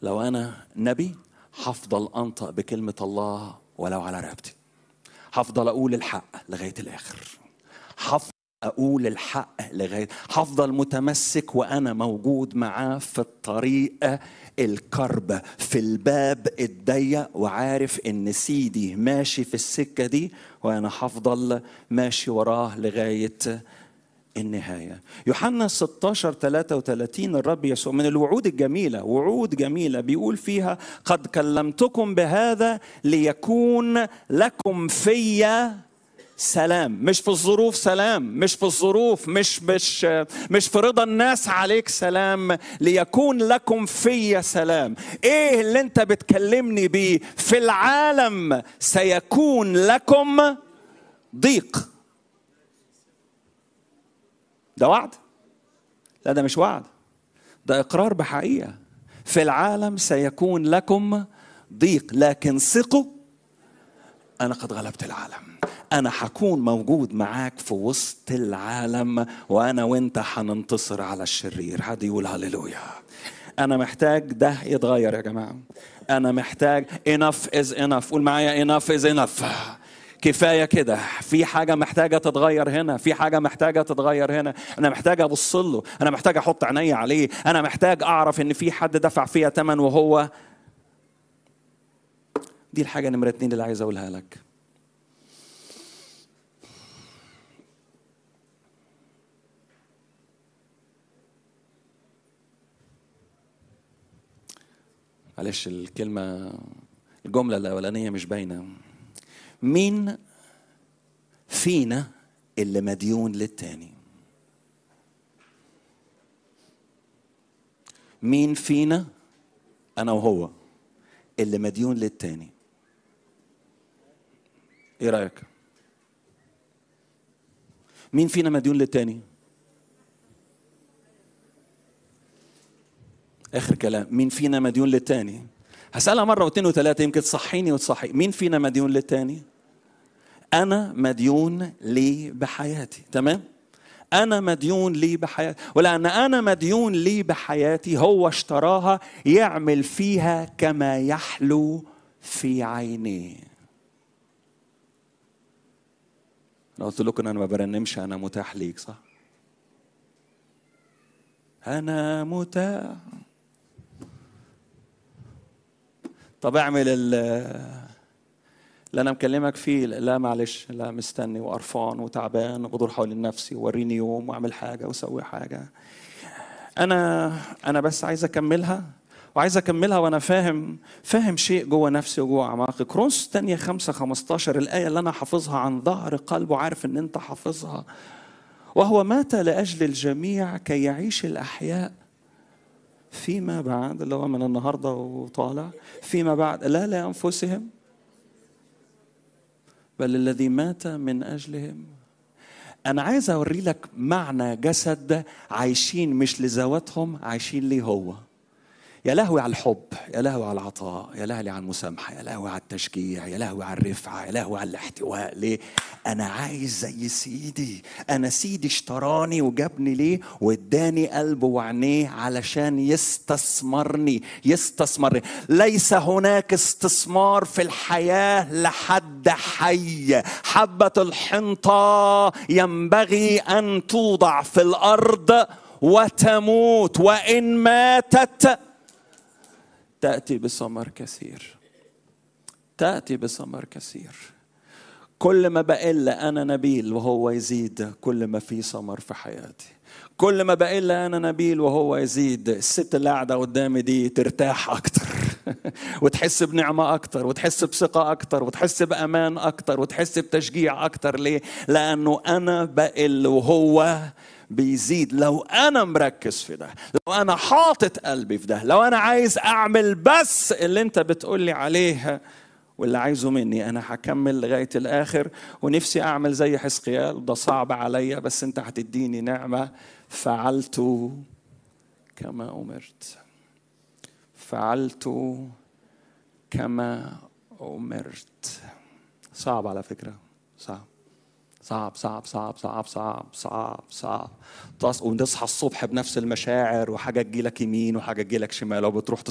لو انا نبي هفضل انطق بكلمه الله ولو على رقبتي هفضل اقول الحق لغايه الاخر هفضل اقول الحق لغايه هفضل متمسك وانا موجود معاه في الطريق الكرب في الباب الضيق وعارف ان سيدي ماشي في السكه دي وانا هفضل ماشي وراه لغايه النهاية يوحنا 16 33 الرب يسوع من الوعود الجميلة وعود جميلة بيقول فيها قد كلمتكم بهذا ليكون لكم في سلام مش في الظروف سلام مش في الظروف مش مش مش في رضا الناس عليك سلام ليكون لكم في سلام ايه اللي انت بتكلمني بيه في العالم سيكون لكم ضيق ده وعد لا ده مش وعد ده اقرار بحقيقه في العالم سيكون لكم ضيق لكن ثقوا انا قد غلبت العالم انا هكون موجود معاك في وسط العالم وانا وانت هننتصر على الشرير حد يقول هللويا انا محتاج ده يتغير يا جماعه انا محتاج enough is enough قول معايا enough is enough كفايه كده في حاجه محتاجه تتغير هنا في حاجه محتاجه تتغير هنا انا محتاج ابص له انا محتاج احط عيني عليه انا محتاج اعرف ان في حد دفع فيها ثمن وهو دي الحاجه نمره اتنين اللي عايز اقولها لك معلش الكلمه الجمله الاولانيه مش باينه مين فينا اللي مديون للتاني مين فينا انا وهو اللي مديون للتاني ايه رايك مين فينا مديون للتاني اخر كلام مين فينا مديون للتاني هسألها مرة واثنين وثلاثة يمكن تصحيني وتصحي مين فينا مديون للتاني أنا مديون لي بحياتي تمام أنا مديون لي بحياتي ولأن أنا مديون لي بحياتي هو اشتراها يعمل فيها كما يحلو في عينيه أنا قلت لكم أنا ما برنمش أنا متاح ليك صح؟ أنا متاح طب اعمل اللي انا مكلمك فيه لا معلش لا مستني وقرفان وتعبان وبدور حول نفسي وريني يوم واعمل حاجه واسوي حاجه انا انا بس عايز اكملها وعايز اكملها وانا فاهم فاهم شيء جوه نفسي وجوه اعماقي كرونس تانية خمسة 15 الايه اللي انا حافظها عن ظهر قلب وعارف ان انت حافظها وهو مات لاجل الجميع كي يعيش الاحياء فيما بعد اللي هو من النهارده وطالع فيما بعد لا لانفسهم بل الذي مات من اجلهم انا عايز اوري لك معنى جسد عايشين مش لذواتهم عايشين ليه هو يا لهوي على الحب يا لهوي على العطاء يا لهوي على المسامحة يا لهوي على التشجيع يا لهوي على الرفعة يا لهوي على الاحتواء ليه أنا عايز زي سيدي أنا سيدي اشتراني وجابني ليه واداني قلبه وعينيه علشان يستثمرني يستثمرني ليس هناك استثمار في الحياة لحد حي حبة الحنطة ينبغي أن توضع في الأرض وتموت وإن ماتت تأتي بثمر كثير تأتي بثمر كثير كل ما بقل أنا نبيل وهو يزيد كل ما في ثمر في حياتي كل ما بقل أنا نبيل وهو يزيد الست اللي قاعدة قدامي دي ترتاح أكتر وتحس بنعمة أكتر وتحس بثقة أكتر وتحس بأمان أكتر وتحس بتشجيع أكتر ليه؟ لأنه أنا بقل وهو بيزيد لو انا مركز في ده لو انا حاطط قلبي في ده لو انا عايز اعمل بس اللي انت بتقول لي عليه واللي عايزه مني انا هكمل لغايه الاخر ونفسي اعمل زي حزقيال ده صعب عليا بس انت هتديني نعمه فعلت كما امرت فعلت كما امرت صعب على فكره صعب صعب صعب صعب صعب صعب صعب صعب تص... ونصحى الصبح بنفس المشاعر وحاجه تجيلك يمين وحاجه تجيلك شمال وبتروح